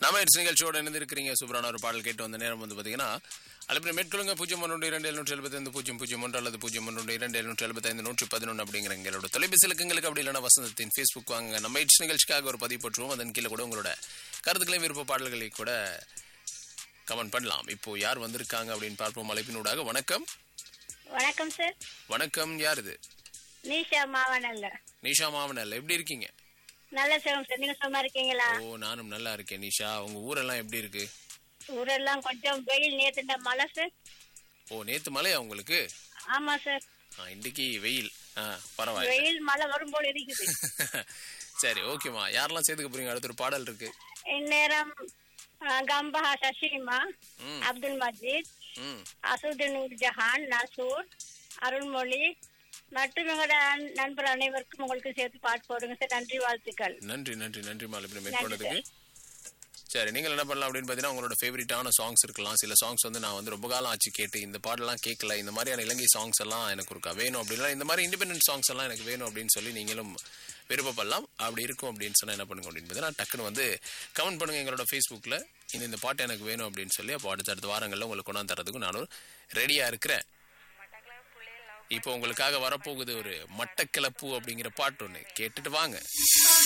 நாம இட்ஸ் நிகழ்ச்சியோட இணைந்திருக்கிறீங்க சூப்பரான ஒரு பாடல் கேட்டு வந்த நேரம் வந்து பாத்தீங்கன்னா அலுப்பின மேற்கொள்ளுங்க பூஜ்ஜியம் ஒன்று இரண்டு எழுநூற்றி எழுபத்தைந்து பூஜ்ஜியம் பூஜ்ஜியம் ஒன்று அல்லது பூஜ்ஜியம் ஒன்று இரண்டு எழுநூற்றி எழுபத்தைந்து நூற்றி பதினொன்று அப்படிங்கிற எங்களோட தொலைபேசி இலக்கங்களுக்கு அப்படி இல்லைனா வசந்தத்தின் ஃபேஸ்புக் வாங்க நம்ம இட்ஸ் நிகழ்ச்சிக்காக ஒரு பதிவு போட்டுருவோம் அதன் கீழே கூட உங்களோட கருத்துக்களையும் விருப்ப பாடல்களை கூட கமெண்ட் பண்ணலாம் இப்போ யார் வந்திருக்காங்க அப்படின்னு பார்ப்போம் அழைப்பினூடாக வணக்கம் வணக்கம் சார் வணக்கம் யார் இது நீஷா மாவனல்ல நிஷா மாவனல் எப்படி இருக்கீங்க நல்ல சுகம் சார் நீங்க சும்மா இருக்கீங்களா ஓ நானும் நல்லா இருக்கேன் நிஷா உங்க ஊரெல்லாம் எப்படி இருக்கு ஊரெல்லாம் கொஞ்சம் வெயில் நேத்துண்ட மழை சார் ஓ நேத்து மழையா உங்களுக்கு ஆமா சார் ஆ, இன்னைக்கு வெயில் ஆ பரவாயில்ல வெயில் மழை வரும் போல இருக்குது சரி ஓகேம்மா யாரெல்லாம் சேர்த்துக்க போறீங்க அடுத்த ஒரு பாடல் இருக்கு இந்நேரம் அஹ், கம்பஹா சசிமா ம் அப்துல் மஜீத் ம் அசுதீன் நூர் ஜஹான் நசூர் அருள்மொழி மற்றும் எங்களோட நண்- நண்பர் அனைவருக்கும் உங்களுக்கு சேர்த்து பாட்டு போடுங்க சார் நன்றி வாழ்த்துக்கள் நன்றி நன்றி நன்றி மாலிபுரம் மேற்கொண்டதுக்கு சரி நீங்கள் என்ன பண்ணலாம் அப்படின்னு பார்த்தீங்கன்னா உங்களோட ஃபேவரட்டான சாங்ஸ் இருக்கலாம் சில சாங்ஸ் வந்து நான் வந்து ரொம்ப காலம் ஆச்சு கேட்டு இந்த பாடலாம் கேட்கல இந்த மாதிரியான இலங்கை சாங்ஸ் எல்லாம் எனக்கு இருக்கா வேணும் அப்படின்னா இந்த மாதிரி இண்டிபெண்டன்ட் சாங்ஸ் எல்லாம் எனக்கு வேணும் அப்படின்னு சொல்லி நீங்களும் விருப்பப்படலாம் அப்படி இருக்கும் அப்படின்னு சொன்னா என்ன பண்ணுங்க அப்படின்னு பார்த்தீங்கன்னா டக்குன்னு வந்து கமெண்ட் பண்ணுங்க எங்களோட ஃபேஸ்புக்கில் இந்த இந்த பாட்டு எனக்கு வேணும் அப்படின்னு சொல்லி அப்போ அடுத்தடுத்த வாரங்களில் உங்களுக்கு கொண்டாந்து தரதுக்கு நானும் ரெடியாக இருக்கிறேன் இப்போ உங்களுக்காக வரப்போகுது ஒரு மட்டக்கிளப்பு அப்படிங்கிற பாட்டு ஒன்று கேட்டுட்டு வாங்க